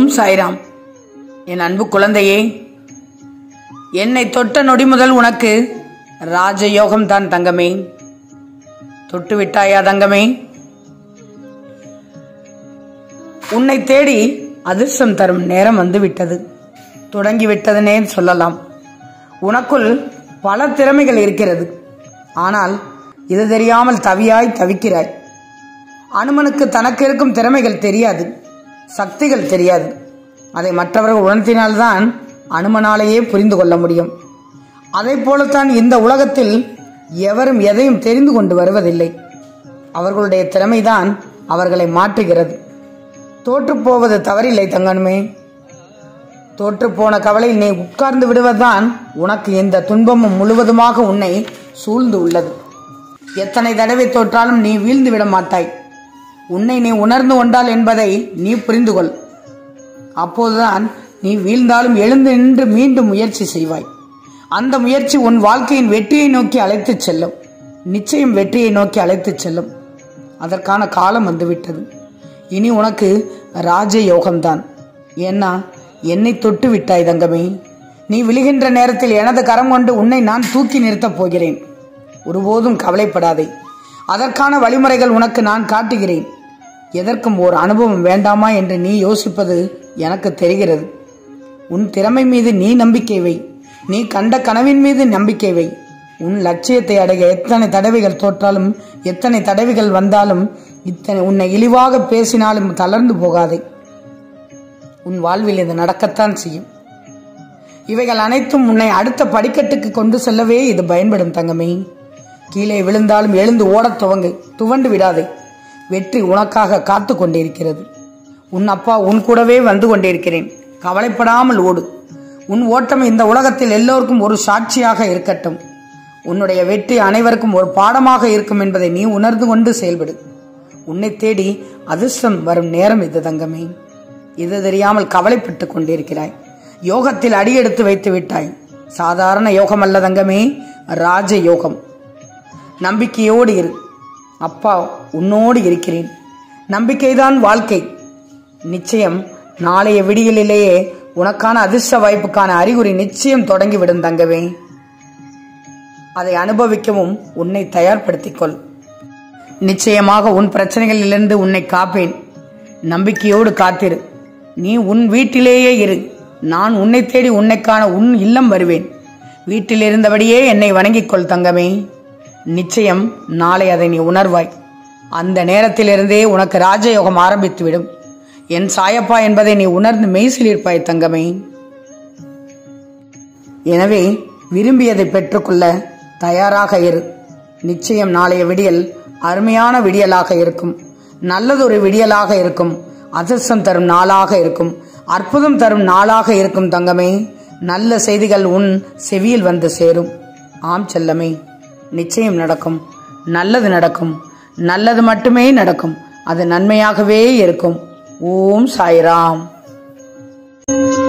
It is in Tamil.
ஓம் சாய்ராம் என் அன்பு குழந்தையே என்னை தொட்ட நொடி முதல் உனக்கு ராஜயோகம் தான் தங்கமே தொட்டு விட்டாயா தங்கமே உன்னை தேடி அதிர்ஷ்டம் தரும் நேரம் வந்து விட்டது தொடங்கி விட்டதுனே சொல்லலாம் உனக்குள் பல திறமைகள் இருக்கிறது ஆனால் இது தெரியாமல் தவியாய் தவிக்கிறாய் அனுமனுக்கு தனக்கு இருக்கும் திறமைகள் தெரியாது சக்திகள் தெரியாது அதை மற்றவர்கள் உணர்த்தினால்தான் அனுமனாலேயே புரிந்து கொள்ள முடியும் அதை போலத்தான் இந்த உலகத்தில் எவரும் எதையும் தெரிந்து கொண்டு வருவதில்லை அவர்களுடைய திறமைதான் அவர்களை மாற்றுகிறது தோற்றுப் போவது தவறில்லை தங்கனுமே தோற்றுப்போன கவலையில் நீ உட்கார்ந்து விடுவதுதான் உனக்கு இந்த துன்பமும் முழுவதுமாக உன்னை சூழ்ந்து உள்ளது எத்தனை தடவை தோற்றாலும் நீ வீழ்ந்து விட மாட்டாய் உன்னை நீ உணர்ந்து கொண்டால் என்பதை நீ புரிந்து கொள் அப்போதுதான் நீ வீழ்ந்தாலும் எழுந்து நின்று மீண்டும் முயற்சி செய்வாய் அந்த முயற்சி உன் வாழ்க்கையின் வெற்றியை நோக்கி அழைத்துச் செல்லும் நிச்சயம் வெற்றியை நோக்கி அழைத்துச் செல்லும் அதற்கான காலம் வந்துவிட்டது இனி உனக்கு ராஜ யோகம்தான் ஏன்னா என்னை தொட்டு விட்டாய் தங்கமே நீ விழுகின்ற நேரத்தில் எனது கரம் கொண்டு உன்னை நான் தூக்கி நிறுத்தப் போகிறேன் ஒருபோதும் கவலைப்படாதே அதற்கான வழிமுறைகள் உனக்கு நான் காட்டுகிறேன் எதற்கும் ஒரு அனுபவம் வேண்டாமா என்று நீ யோசிப்பது எனக்கு தெரிகிறது உன் திறமை மீது நீ நம்பிக்கை வை நீ கண்ட கனவின் மீது நம்பிக்கை வை உன் லட்சியத்தை அடைய எத்தனை தடவைகள் தோற்றாலும் எத்தனை தடவைகள் வந்தாலும் இத்தனை உன்னை இழிவாக பேசினாலும் தளர்ந்து போகாதே உன் வாழ்வில் இது நடக்கத்தான் செய்யும் இவைகள் அனைத்தும் உன்னை அடுத்த படிக்கட்டுக்கு கொண்டு செல்லவே இது பயன்படும் தங்கமே கீழே விழுந்தாலும் எழுந்து ஓடத் துவங்கு துவண்டு விடாதே வெற்றி உனக்காக காத்து கொண்டிருக்கிறது உன் அப்பா உன் கூடவே வந்து கொண்டிருக்கிறேன் கவலைப்படாமல் ஓடு உன் ஓட்டம் இந்த உலகத்தில் எல்லோருக்கும் ஒரு சாட்சியாக இருக்கட்டும் உன்னுடைய வெற்றி அனைவருக்கும் ஒரு பாடமாக இருக்கும் என்பதை நீ உணர்ந்து கொண்டு செயல்படு உன்னை தேடி அதிர்ஷ்டம் வரும் நேரம் இது தங்கமே இது தெரியாமல் கவலைப்பட்டு கொண்டிருக்கிறாய் யோகத்தில் அடியெடுத்து வைத்து விட்டாய் சாதாரண யோகம் அல்ல தங்கமே ராஜ யோகம் நம்பிக்கையோடு இரு அப்பா உன்னோடு இருக்கிறேன் நம்பிக்கைதான் வாழ்க்கை நிச்சயம் நாளைய விடியலிலேயே உனக்கான அதிர்ஷ்ட வாய்ப்புக்கான அறிகுறி நிச்சயம் தொடங்கிவிடும் தங்கவே அதை அனுபவிக்கவும் உன்னை தயார்படுத்திக் கொள் நிச்சயமாக உன் பிரச்சனைகளிலிருந்து உன்னை காப்பேன் நம்பிக்கையோடு காத்திரு நீ உன் வீட்டிலேயே இரு நான் உன்னை தேடி உன்னைக்கான உன் இல்லம் வருவேன் வீட்டில் இருந்தபடியே என்னை வணங்கிக் கொள் தங்கமே நிச்சயம் நாளை அதை நீ உணர்வாய் அந்த நேரத்திலிருந்தே உனக்கு ராஜயோகம் ஆரம்பித்துவிடும் என் சாயப்பா என்பதை நீ உணர்ந்து மெய்சிலிருப்பாய் தங்கமே எனவே விரும்பியதை பெற்றுக்கொள்ள தயாராக இரு நிச்சயம் நாளைய விடியல் அருமையான விடியலாக இருக்கும் நல்லதொரு விடியலாக இருக்கும் அதிர்ஷ்டம் தரும் நாளாக இருக்கும் அற்புதம் தரும் நாளாக இருக்கும் தங்கமே நல்ல செய்திகள் உன் செவியில் வந்து சேரும் ஆம் செல்லமே நிச்சயம் நடக்கும் நல்லது நடக்கும் நல்லது மட்டுமே நடக்கும் அது நன்மையாகவே இருக்கும் ஓம் சாய்ராம்